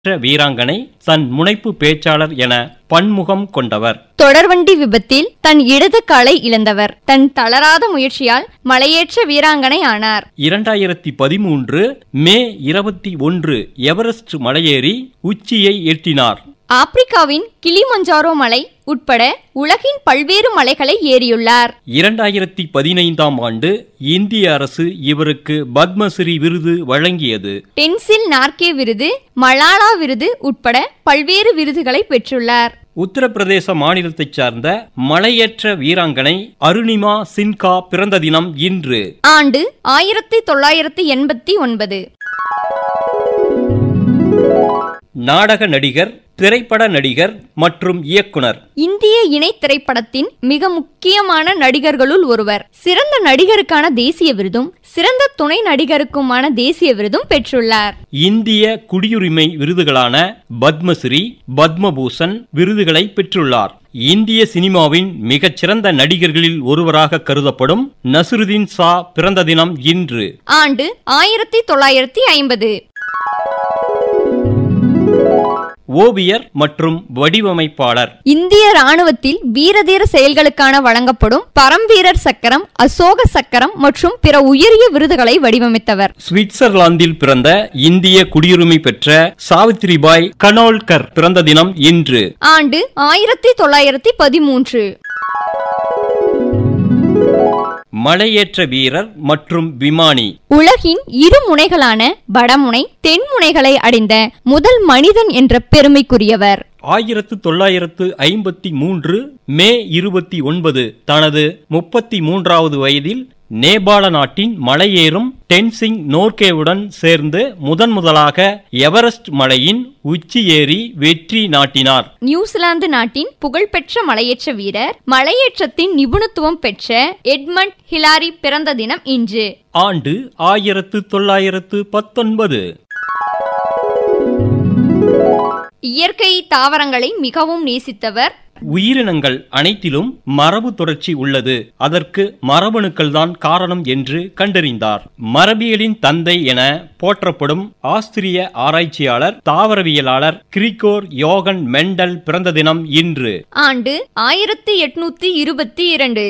மற்ற வீராங்கனை தன் முனைப்பு பேச்சாளர் என பன்முகம் கொண்டவர் தொடர்வண்டி விபத்தில் தன் இடது காலை இழந்தவர் தன் தளராத முயற்சியால் மலையேற்ற வீராங்கனை ஆனார் இரண்டாயிரத்தி பதிமூன்று மே இருபத்தி ஒன்று எவரெஸ்ட் மலையேறி உச்சியை எட்டினார் ஆப்பிரிக்காவின் கிளிமஞ்சாரோ மலை உட்பட உலகின் பல்வேறு மலைகளை ஏறியுள்ளார் இரண்டாயிரத்தி பதினைந்தாம் ஆண்டு இந்திய அரசு இவருக்கு பத்மஸ்ரீ விருது வழங்கியது டென்சில் நார்கே விருது மலாலா விருது உட்பட பல்வேறு விருதுகளை பெற்றுள்ளார் உத்தரப்பிரதேச மாநிலத்தைச் சார்ந்த மலையேற்ற வீராங்கனை அருணிமா சின்கா பிறந்த தினம் இன்று ஆண்டு ஆயிரத்தி தொள்ளாயிரத்தி எண்பத்தி ஒன்பது நாடக நடிகர் திரைப்பட நடிகர் மற்றும் இயக்குனர் இந்திய இணை திரைப்படத்தின் மிக முக்கியமான நடிகர்களுள் ஒருவர் சிறந்த நடிகருக்கான தேசிய விருதும் சிறந்த துணை நடிகருக்குமான தேசிய விருதும் பெற்றுள்ளார் இந்திய குடியுரிமை விருதுகளான பத்மஸ்ரீ பத்மபூஷன் விருதுகளை பெற்றுள்ளார் இந்திய சினிமாவின் மிகச்சிறந்த நடிகர்களில் ஒருவராக கருதப்படும் நசுருதீன் ஷா பிறந்த தினம் இன்று ஆண்டு ஆயிரத்தி தொள்ளாயிரத்தி ஐம்பது ஓவியர் மற்றும் வடிவமைப்பாளர் இந்திய ராணுவத்தில் வீரதீர செயல்களுக்கான வழங்கப்படும் பரம்வீரர் சக்கரம் அசோக சக்கரம் மற்றும் பிற உயரிய விருதுகளை வடிவமைத்தவர் சுவிட்சர்லாந்தில் பிறந்த இந்திய குடியுரிமை பெற்ற சாவித்ரிபாய் கனோல்கர் பிறந்த தினம் இன்று ஆண்டு ஆயிரத்தி தொள்ளாயிரத்தி பதிமூன்று மலையேற்ற வீரர் மற்றும் விமானி உலகின் இரு முனைகளான வடமுனை தென்முனைகளை அடைந்த முதல் மனிதன் என்ற பெருமைக்குரியவர் ஆயிரத்து தொள்ளாயிரத்து ஐம்பத்தி மூன்று மே இருபத்தி ஒன்பது தனது முப்பத்தி மூன்றாவது வயதில் நேபாள நாட்டின் மலையேறும் டென்சிங் நோர்கேவுடன் சேர்ந்து முதன் முதலாக எவரெஸ்ட் மலையின் உச்சி ஏறி வெற்றி நாட்டினார் நியூசிலாந்து நாட்டின் புகழ்பெற்ற மலையேற்ற வீரர் மலையேற்றத்தின் நிபுணத்துவம் பெற்ற எட்மண்ட் ஹிலாரி பிறந்த தினம் இன்று ஆண்டு ஆயிரத்து தொள்ளாயிரத்து பத்தொன்பது இயற்கை தாவரங்களை மிகவும் நேசித்தவர் உயிரினங்கள் அனைத்திலும் மரபு தொடர்ச்சி உள்ளது அதற்கு மரபணுக்கள் தான் காரணம் என்று கண்டறிந்தார் மரபியலின் தந்தை என போற்றப்படும் ஆஸ்திரிய ஆராய்ச்சியாளர் தாவரவியலாளர் கிரிகோர் யோகன் மெண்டல் பிறந்த தினம் இன்று ஆண்டு ஆயிரத்தி எட்நூத்தி இருபத்தி இரண்டு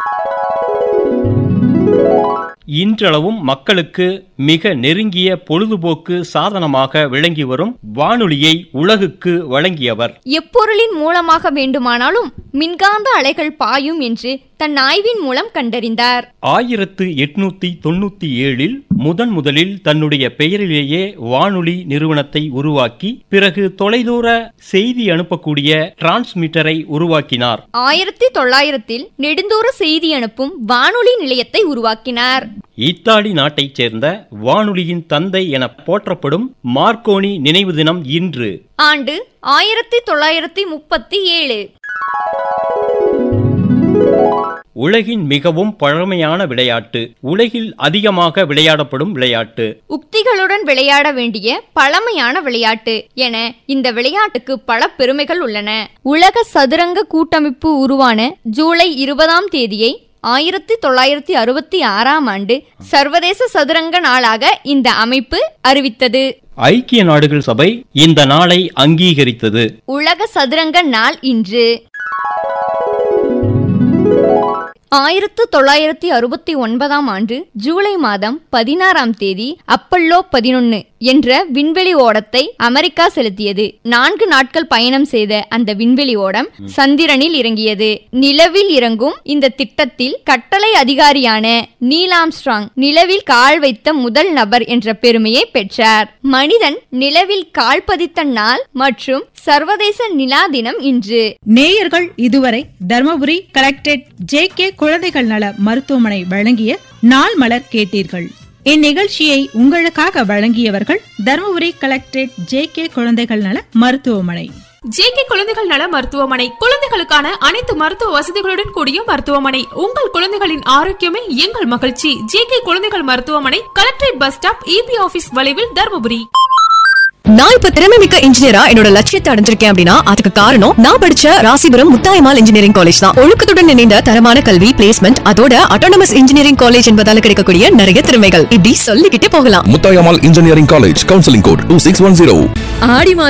இன்றளவும் மக்களுக்கு மிக நெருங்கிய பொழுதுபோக்கு சாதனமாக விளங்கி வரும் வானொலியை உலகுக்கு வழங்கியவர் எப்பொருளின் மூலமாக வேண்டுமானாலும் மின்காந்த அலைகள் பாயும் என்று தன் ஆய்வின் மூலம் கண்டறிந்தார் ஆயிரத்து எட்நூத்தி தொண்ணூத்தி ஏழில் முதன் முதலில் தன்னுடைய பெயரிலேயே வானொலி நிறுவனத்தை உருவாக்கி பிறகு தொலைதூர செய்தி அனுப்பக்கூடிய டிரான்ஸ்மிட்டரை உருவாக்கினார் ஆயிரத்தி தொள்ளாயிரத்தில் நெடுந்தூர செய்தி அனுப்பும் வானொலி நிலையத்தை உருவாக்கினார் இத்தாலி நாட்டைச் சேர்ந்த வானொலியின் தந்தை என போற்றப்படும் மார்க்கோனி நினைவு தினம் இன்று ஆண்டு ஆயிரத்தி தொள்ளாயிரத்தி முப்பத்தி ஏழு உலகின் மிகவும் பழமையான விளையாட்டு உலகில் அதிகமாக விளையாடப்படும் விளையாட்டு உக்திகளுடன் விளையாட வேண்டிய பழமையான விளையாட்டு என இந்த விளையாட்டுக்கு பல பெருமைகள் உள்ளன உலக சதுரங்க கூட்டமைப்பு உருவான ஜூலை இருபதாம் தேதியை ஆயிரத்தி தொள்ளாயிரத்தி அறுபத்தி ஆறாம் ஆண்டு சர்வதேச சதுரங்க நாளாக இந்த அமைப்பு அறிவித்தது ஐக்கிய நாடுகள் சபை இந்த நாளை அங்கீகரித்தது உலக சதுரங்க நாள் இன்று ஆயிரத்து தொள்ளாயிரத்தி அறுபத்தி ஒன்பதாம் ஆண்டு ஜூலை மாதம் பதினாறாம் தேதி அப்பல்லோ பதினொன்னு என்ற விண்வெளி ஓடத்தை அமெரிக்கா செலுத்தியது நான்கு நாட்கள் பயணம் செய்த அந்த விண்வெளி ஓடம் சந்திரனில் இறங்கியது நிலவில் இறங்கும் இந்த திட்டத்தில் கட்டளை அதிகாரியான நீல் ஆம்ஸ்ட்ராங் நிலவில் கால் வைத்த முதல் நபர் என்ற பெருமையை பெற்றார் மனிதன் நிலவில் கால் பதித்த நாள் மற்றும் சர்வதேச நிலா தினம் இன்று நேயர்கள் இதுவரை தர்மபுரி கலெக்டரேட் ஜே கே குழந்தைகள் நல மருத்துவமனை வழங்கிய நாள் மலர் கேட்டீர்கள் இந்நிகழ்ச்சியை உங்களுக்காக வழங்கியவர்கள் தர்மபுரி கலெக்டரேட் ஜே கே குழந்தைகள் நல மருத்துவமனை ஜேகே குழந்தைகள் நல மருத்துவமனை குழந்தைகளுக்கான அனைத்து மருத்துவ வசதிகளுடன் கூடிய மருத்துவமனை உங்கள் குழந்தைகளின் ஆரோக்கியமே எங்கள் மகிழ்ச்சி ஜேகே குழந்தைகள் மருத்துவமனை collectorate bus stop EB office வளைவில் தருமபுரி நான் இப்ப திறமை மிக்க இன்ஜினியரா என்னோட லட்சியத்தை அடைஞ்சிருக்கேன் அப்படின்னா அதுக்கு காரணம் நான் படிச்ச ராசிபுரம் முத்தாயமால் இன்ஜினியரிங் காலேஜ் தான் ஒழுக்கத்துடன் இணைந்த தரமான கல்வி பிளேஸ்மெண்ட் அதோட அட்டானமஸ் இன்ஜினியரிங் காலேஜ் என்பதால கிடைக்கக்கூடிய நிறைய திறமைகள் இப்படி சொல்லிக்கிட்டே போகலாம் Muthayammal engineering college counselling code two six one zero ஆடி மாசம்